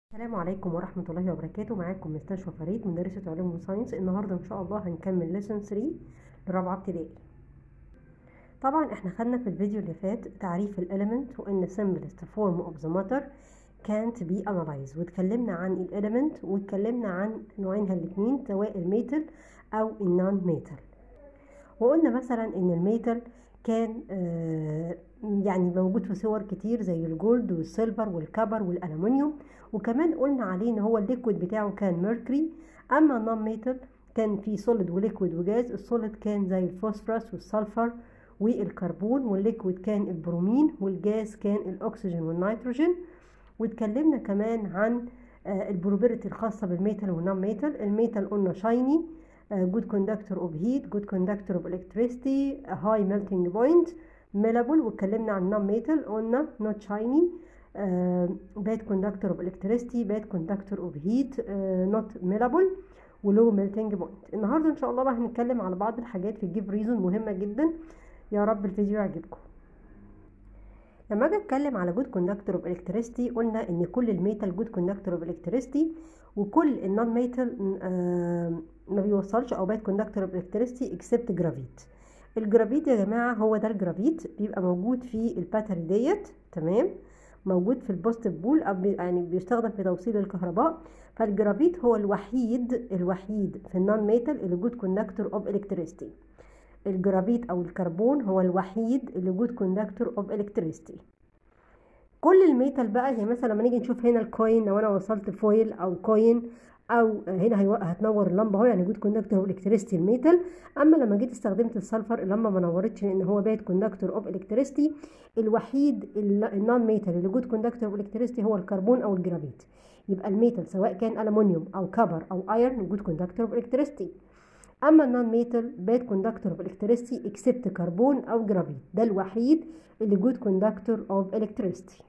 السلام عليكم ورحمة الله وبركاته معاكم مستشفى فريد مدرسة علوم وساينس النهاردة إن شاء الله هنكمل ليسون 3 لرابعة ابتدائي طبعا احنا خدنا في الفيديو اللي فات تعريف الاليمنت وان simplest form of the matter can't be analyzed واتكلمنا عن الاليمنت واتكلمنا عن نوعينها الاتنين سواء الميتال او النون ميتال وقلنا مثلا ان الميتال كان آه يعني موجود في صور كتير زي الجولد والسيلفر والكبر والالومنيوم وكمان قلنا عليه ان هو الليكويد بتاعه كان ميركوري اما النون ميتال كان فيه سوليد وليكويد وجاز السوليد كان زي الفوسفورس والسلفر والكربون والليكويد كان البرومين والجاز كان الاكسجين والنيتروجين واتكلمنا كمان عن آه البروبرتي الخاصه بالميتال والنون ميتال الميتال قلنا شايني جود كوندكتور اوف هيت جود كوندكتور اوف الكتريستي هاي ميلتنج بوينت ميلابل واتكلمنا عن نون ميتال قلنا نوت شايني باد كوندكتور اوف الكتريستي باد كوندكتور اوف هيت نوت ميلابل ولو ميلتنج بوينت النهارده ان شاء الله بقى هنتكلم على بعض الحاجات في الجيف ريزون مهمه جدا يا رب الفيديو يعجبكم لما اجي اتكلم على جود كوندكتور اوف الكتريستي قلنا ان كل الميتال جود كوندكتور اوف الكتريستي وكل النون ميتال آه ما بيوصلش او باد كوندكتور اوف الكتريستي اكسبت جرافيت الجرافيت يا جماعه هو ده الجرافيت بيبقى موجود في الباتري ديت تمام موجود في البوزيتيف بول او يعني بيستخدم في توصيل الكهرباء فالجرافيت هو الوحيد الوحيد في النون ميتال اللي جود كوندكتور اوف الكتريستي الجرافيت او الكربون هو الوحيد اللي جود كوندكتور اوف الكتريستي كل الميتال بقى يعني مثلا لما نيجي نشوف هنا الكوين لو انا وصلت فويل او كوين او هنا هتنور اللمبه اهو يعني جود كوندكتور اوف الكتريستي الميتال اما لما جيت استخدمت السلفر اللمبه ما نورتش لان هو باد كوندكتور اوف الكتريستي الوحيد النون ميتال اللي جود كوندكتور اوف الكتريستي هو الكربون او الجرافيت يبقى الميتال سواء كان الومنيوم او كبر او ايرن جود كوندكتور اوف الكتريستي اما النون ميتال باد كوندكتور اوف الكتريستي اكسبت كربون او جرافيت ده الوحيد اللي جود كوندكتور اوف الكتريستي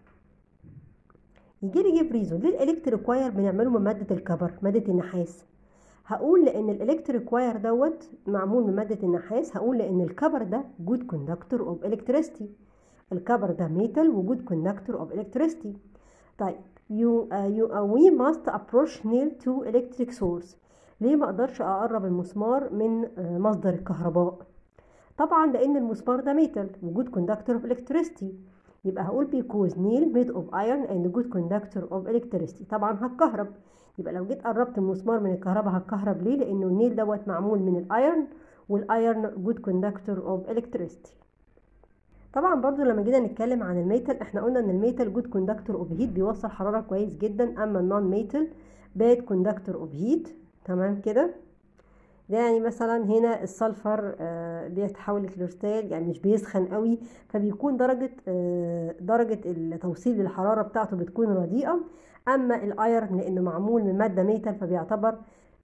يجي لي جيب ريزون ليه الالكتريك واير بنعمله من ماده الكبر ماده النحاس هقول لان الالكتريك واير دوت معمول من ماده النحاس هقول لان الكبر ده جود كوندكتور اوف الكتريستي الكبر ده ميتال وجود كوندكتور اوف الكتريستي طيب يو يو وي ماست ابروش نيل تو الكتريك سورس ليه ما اقدرش اقرب المسمار من مصدر الكهرباء طبعا لان المسمار ده ميتال وجود كوندكتور اوف الكتريستي يبقى هقول because nail made of iron and good conductor of electricity طبعا هتكهرب يبقى لو جيت قربت المسمار من الكهرباء هتكهرب ليه لانه النيل دوت معمول من الايرن والايرن good conductor of electricity طبعا برضو لما جينا نتكلم عن الميتال احنا قلنا ان الميتال جود كوندكتور اوف هيت بيوصل حراره كويس جدا اما النون ميتال باد كوندكتور اوف هيت تمام كده ده يعني مثلا هنا السلفر آه بيتحول لكريستال يعني مش بيسخن قوي فبيكون درجة آه درجة توصيل الحرارة بتاعته بتكون رديئة أما الأيرن لأنه معمول من مادة ميتال فبيعتبر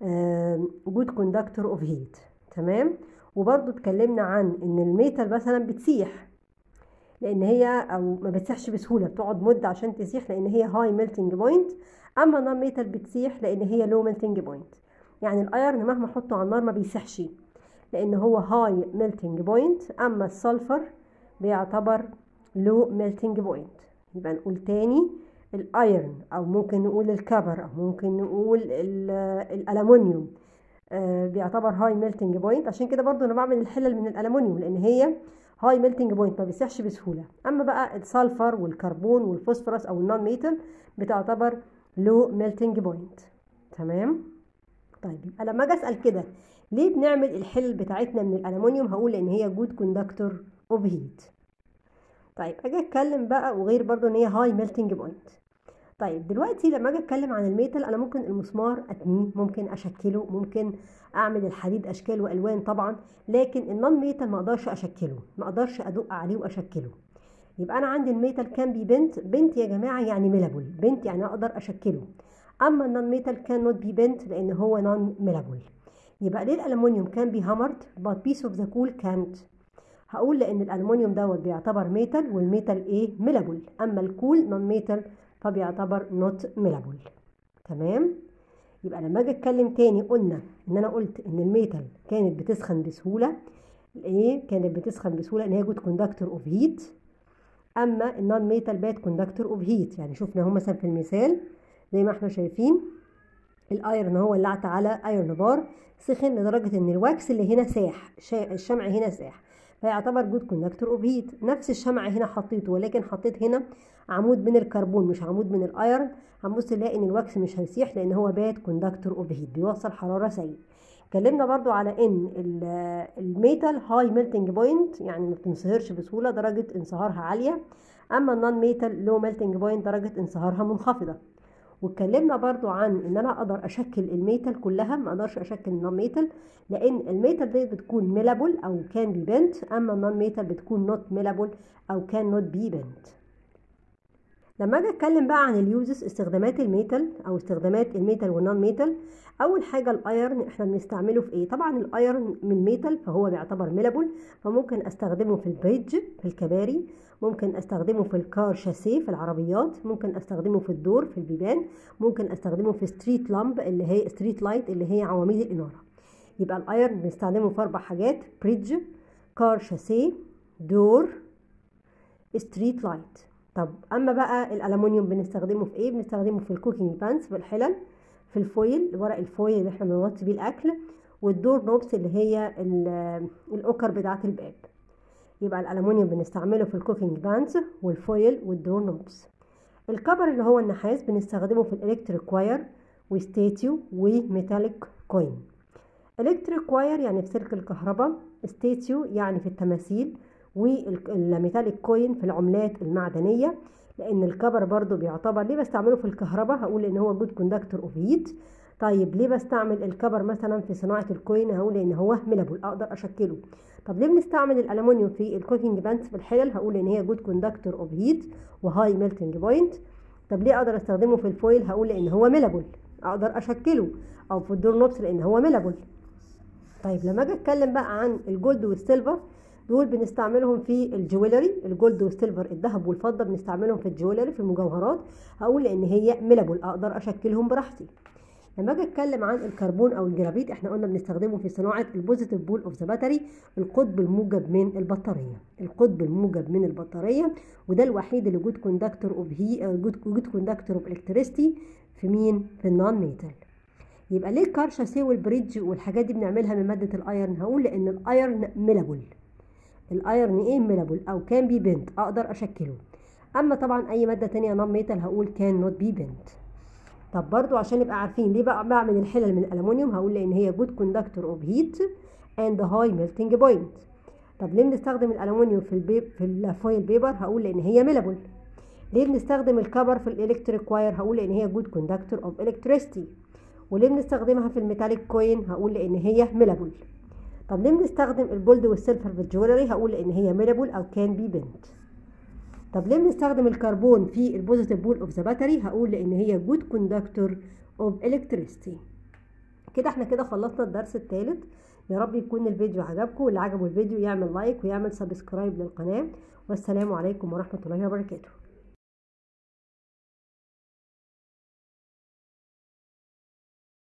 جود كوندكتور اوف هيت تمام وبرضو اتكلمنا عن ان الميتال مثلا بتسيح لان هي او ما بتسيحش بسهوله بتقعد مده عشان تسيح لان هي هاي ميلتنج بوينت اما النون ميتال بتسيح لان هي لو ميلتنج بوينت يعني الايرن مهما احطه على النار ما بيسحش لان هو هاي ميلتنج بوينت اما السلفر بيعتبر لو ميلتنج بوينت يبقى نقول تاني الايرن او ممكن نقول الكبر او ممكن نقول الالومنيوم آه بيعتبر هاي ميلتنج بوينت عشان كده برضو انا بعمل الحلل من الالومنيوم لان هي هاي ميلتنج بوينت ما بيسيحش بسهوله اما بقى السلفر والكربون والفوسفورس او النون ميتال بتعتبر لو ميلتنج بوينت تمام طيب يبقى لما اجي اسال كده ليه بنعمل الحلل بتاعتنا من الالومنيوم هقول ان هي جود كوندكتور اوف هيت طيب اجي اتكلم بقى وغير برضو ان هي هاي ميلتنج بوينت طيب دلوقتي لما اجي اتكلم عن الميتال انا ممكن المسمار اتنيه ممكن اشكله ممكن اعمل الحديد اشكال والوان طبعا لكن النون ميتال ما اقدرش اشكله ما اقدرش ادق عليه واشكله يبقى انا عندي الميتال كان بي بنت بنت يا جماعه يعني ميلابل بنت يعني اقدر اشكله اما النون ميتال كان نوت بي بنت لان هو نون ميلابل يبقى ليه الالومنيوم كان بي هامرد but piece of the cool can't هقول لان الالومنيوم دوت بيعتبر ميتال والميتال ايه ميلابل اما الكول نون ميتال فبيعتبر نوت ميلابل تمام يبقى لما اجي اتكلم تاني قلنا ان انا قلت ان الميتال كانت بتسخن بسهوله ايه كانت بتسخن بسهوله ان هي جود كوندكتور اوف هيت اما النون ميتال باد كوندكتور اوف هيت يعني شفنا هو مثلا في المثال زي ما احنا شايفين الايرن هو اللي عتى على ايرن بار سخن لدرجه ان الواكس اللي هنا ساح الشمع هنا ساح فيعتبر جود كوندكتور اوف هيت نفس الشمع هنا حطيته ولكن حطيت هنا عمود من الكربون مش عمود من الايرن هنبص نلاقي ان الواكس مش هيسيح لان هو باد كوندكتور اوف هيت بيوصل حراره سيئه اتكلمنا برضو على ان الميتال هاي ميلتنج بوينت يعني ما بتنصهرش بسهوله درجه انصهارها عاليه اما النون ميتال لو ميلتنج بوينت درجه انصهارها منخفضه واتكلمنا برضو عن ان انا اقدر اشكل الميتال كلها ما اقدرش اشكل النون ميتال لان الميتال دي بتكون ميلابل او كان بي بنت اما النون ميتال بتكون نوت ميلابل او كان نوت بي بنت لما اجي اتكلم بقى عن اليوزز استخدامات الميتال او استخدامات الميتال والنون ميتال اول حاجه الايرن احنا بنستعمله في ايه طبعا الايرن من ميتال فهو بيعتبر ميلابل فممكن استخدمه في البريدج في الكباري ممكن استخدمه في الكار شاسيه في العربيات ممكن استخدمه في الدور في البيبان ممكن استخدمه في ستريت لامب اللي هي ستريت لايت اللي هي عواميد الاناره يبقى الايرن بنستخدمه في اربع حاجات بريدج كار شاسيه دور ستريت لايت طب اما بقى الالومنيوم بنستخدمه في ايه بنستخدمه في الكوكينج بانس في الحلل في الفويل ورق الفويل اللي احنا بنغطي بيه الاكل والدور نوبس اللي هي الاوكر بتاعه الباب يبقى الالومنيوم بنستعمله في الكوكينج بانس والفويل والدور نوبس الكبر اللي هو النحاس بنستخدمه في الالكتريك واير وستاتيو وميتاليك كوين الكتريك واير يعني في سلك الكهرباء ستاتيو يعني في التماثيل والميتاليك كوين في العملات المعدنية لأن الكبر برضو بيعتبر ليه بستعمله في الكهرباء هقول إن هو جود كوندكتور أوف هيت طيب ليه بستعمل الكبر مثلا في صناعة الكوين هقول إن هو ميلابل أقدر أشكله طب ليه بنستعمل الألمونيوم في الكوكينج بانس في الحلل هقول إن هي جود كوندكتور أوف هيت وهاي ميلتنج بوينت طب ليه أقدر أستخدمه في الفويل هقول إن هو ميلابل أقدر أشكله أو في الدور نوبس لأن هو ميلابل طيب لما أجي أتكلم بقى عن الجولد والسيلفر دول بنستعملهم في الجويلري الجولد والسيلفر الذهب والفضه بنستعملهم في الجويلري في المجوهرات هقول ان هي ميلابل اقدر اشكلهم براحتي لما اجي اتكلم عن الكربون او الجرافيت احنا قلنا بنستخدمه في صناعه البوزيتيف بول اوف ذا باتري القطب الموجب من البطاريه القطب الموجب من البطاريه وده الوحيد اللي جود كوندكتور اوف هي جود كوندكتور اوف الكتريستي في مين في النون ميتال يبقى ليه الكارشاسيه والبريدج والحاجات دي بنعملها من ماده الايرن هقول لان الايرن ميلابل الايرن ايه ميلابل او كان بي بنت اقدر اشكله اما طبعا اي ماده تانية نون ميتال هقول كان نوت بي بنت طب برضو عشان نبقى عارفين ليه بقى بعمل الحلل من الالومنيوم هقول لان هي جود كوندكتور اوف هيت اند هاي ميلتنج بوينت طب ليه بنستخدم الالومنيوم في البيب في الفويل بيبر هقول لان هي ميلابل ليه بنستخدم الكبر في الالكتريك واير هقول لان هي جود كوندكتور اوف الكتريستي وليه بنستخدمها في الميتاليك كوين هقول لان هي ميلابل طب ليه بنستخدم الجولد والسيلفر في الجويلري هقول ان هي ميلابل او كان بي بنت طب ليه بنستخدم الكربون في البوزيتيف بول اوف ذا باتري هقول لان هي جود كوندكتور اوف الكتريستي كده احنا كده خلصنا الدرس الثالث يا رب يكون الفيديو عجبكم واللي عجبه الفيديو يعمل لايك ويعمل سبسكرايب للقناه والسلام عليكم ورحمه الله وبركاته